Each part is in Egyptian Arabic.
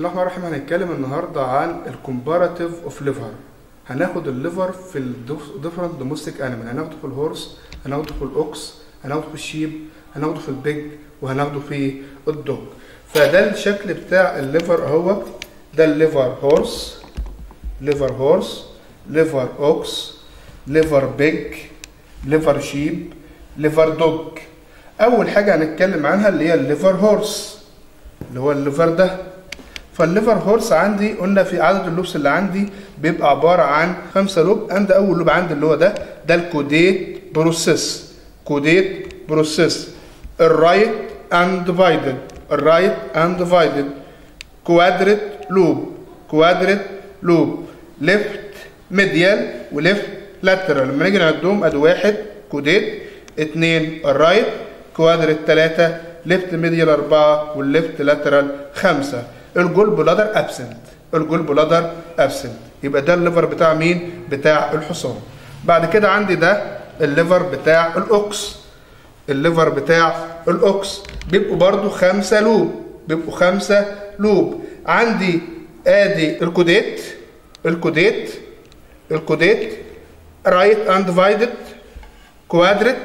الله الرحمن الرحيم هنتكلم النهارده عن الكومباراتيف اوف ليفر هناخد الليفر في الديفرنت دوميستيك انيمال هناخده في الهورس هناخده في الاوكس هناخده في الشيب هناخده في البيج وهناخده في الدوج فده الشكل بتاع الليفر اهو ده الليفر هورس ليفر هورس ليفر اوكس ليفر بيج ليفر شيب ليفر دوج اول حاجه هنتكلم عنها اللي هي الليفر هورس اللي هو الليفر ده فالليفر هورس عندي قلنا في عدد اللوبس اللي عندي بيبقى عباره عن خمسه لوب عندي اول لوب عندي اللي هو ده ده الكوديت بروسيس كوديت بروسيس الرايت اند ديفايدد الرايت اند ديفايدد كوادريت لوب كوادريت لوب ليفت ميديال وليفت لاترال لما نيجي نعدهم ادي واحد كوديت اثنين الرايت كوادريت ثلاثه ليفت ميديال اربعه والليفت لاترال خمسه الجول بلادر ابسنت الجول بلادر ابسنت يبقى ده الليفر بتاع مين بتاع الحصان بعد كده عندي ده الليفر بتاع الاوكس الليفر بتاع الاوكس بيبقوا برضو خمسة لوب بيبقوا خمسة لوب عندي ادي الكوديت الكوديت الكوديت رايت اند ديفايدد كوادريت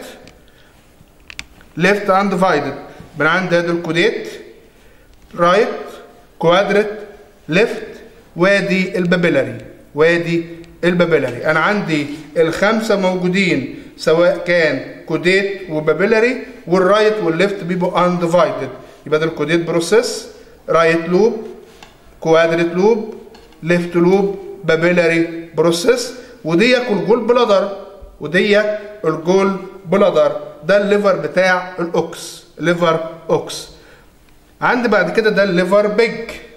ليفت اند ديفايدد من عندي ادي الكوديت رايت كوادريت ليفت وادي البابيلاري وادي البابيلاري انا عندي الخمسه موجودين سواء كان كوديت وبابيلاري والرايت والليفت بيبقوا انديفايدد يبقى ده الكوديت بروسيس رايت لوب كوادريت لوب ليفت لوب بابيلاري بروسيس ودي الجول بلادر ودي الجول بلادر ده الليفر بتاع الاوكس ليفر اوكس عندي بعد كده ده الليفر بيج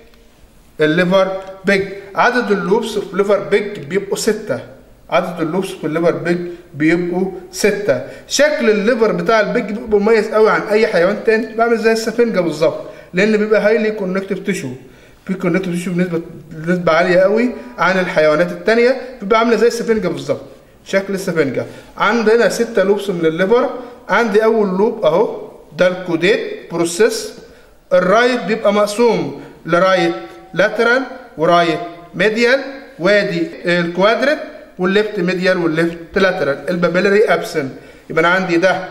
الليفر بيج عدد اللوبس في الليفر بيج بيبقوا ستة عدد اللوبس في الليفر بيج بيبقوا ستة شكل الليفر بتاع البيج بيبقى مميز قوي عن اي حيوان تاني بعمل زي السفنجة بالظبط لان بيبقى هايلي كونكتيف تيشو في كونكتيف تيشو بنسبة نسبة عالية قوي عن الحيوانات التانية بيبقى عاملة زي السفنجة بالظبط شكل السفنجة عندنا ستة لوبس من الليفر عندي اول لوب اهو ده الكوديت بروسيس الرايت بيبقى مقسوم لرايت لاترال ورايت ميديال وادي الكوادريت والليفت ميديال والليفت لاترال البابيلري ابسن يبقى انا عندي ده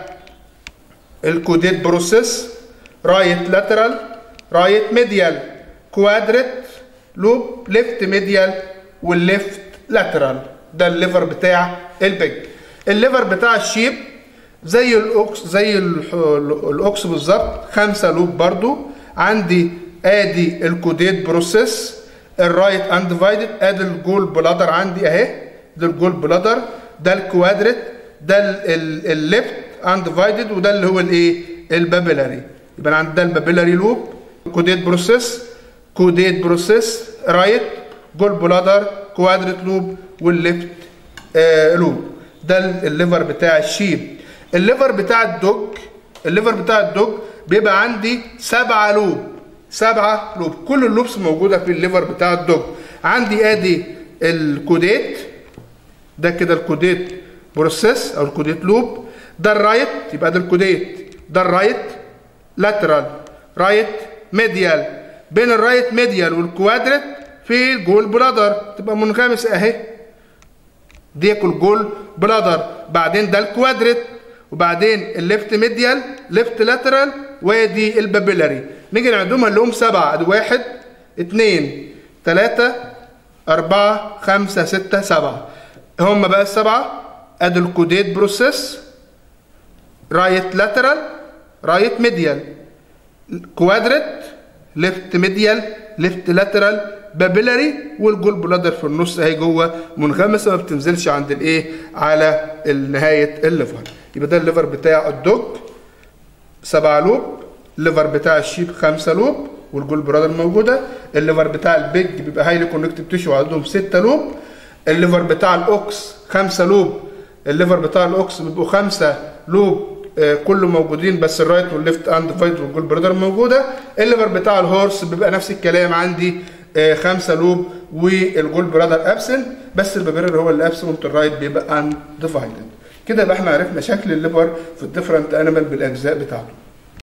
الكوديت بروسيس رايت لاترال رايت ميديال كوادريت لوب ليفت ميديال والليفت لاترال ده الليفر بتاع البيج الليفر بتاع الشيب زي الاوكس زي الاوكس بالظبط خمسه لوب برضو عندي ادي الكوديت بروسيس الرايت اند ديفايدد ادي الجول بلادر عندي اهي ده الجول بلادر ده الكوادريت ده الليفت اند ديفايدد وده اللي هو الايه البابيلاري يبقى عندي ده البابيلاري لوب كوديت بروسيس كوديت بروسيس رايت جول بلادر كوادريت لوب والليفت آه لوب ده الليفر بتاع الشيب الليفر بتاع الدوج الليفر بتاع الدوج بيبقى عندي سبعة لوب سبعة لوب كل اللوبس موجودة في الليفر بتاع الدوج عندي ادي الكوديت ده كده الكوديت بروسيس او الكوديت لوب ده الرايت يبقى ده الكوديت ده الرايت لاترال رايت ميديال بين الرايت ميديال والكوادريت في الجول بلادر تبقى منغمس اهي ديك الجول بلادر بعدين ده الكوادريت وبعدين الليفت ميديال ليفت لاترال وادي البابيلاري نيجي نعدهم لهم سبعة ادي واحد اتنين تلاتة أربعة خمسة ستة سبعة هم بقى السبعة ادي الكوديت بروسيس رايت لاترال رايت ميديال كوادريت ليفت ميديال ليفت لاترال بابيلاري والجول بلادر في النص اهي جوه منغمسه ما بتنزلش عند الايه على نهايه الليفر يبقى ده الليفر بتاع الدوج سبعة لوب الليفر بتاع الشيب خمسة لوب والجول برادر موجودة الليفر بتاع البيج بيبقى هايلي كونكتيف تيشو عندهم ستة لوب الليفر بتاع الاوكس خمسة لوب الليفر بتاع الاوكس بيبقوا خمسة لوب آه كله موجودين بس الرايت والليفت اند فايت والجول برادر موجودة الليفر بتاع الهورس بيبقى نفس الكلام عندي آه خمسة لوب والجول برادر ابسنت بس البابيرر هو اللي ابسنت الرايت بيبقى ان ديفايدد كده يبقى احنا عرفنا شكل الليفر في الديفرنت انيمال بالاجزاء بتاعته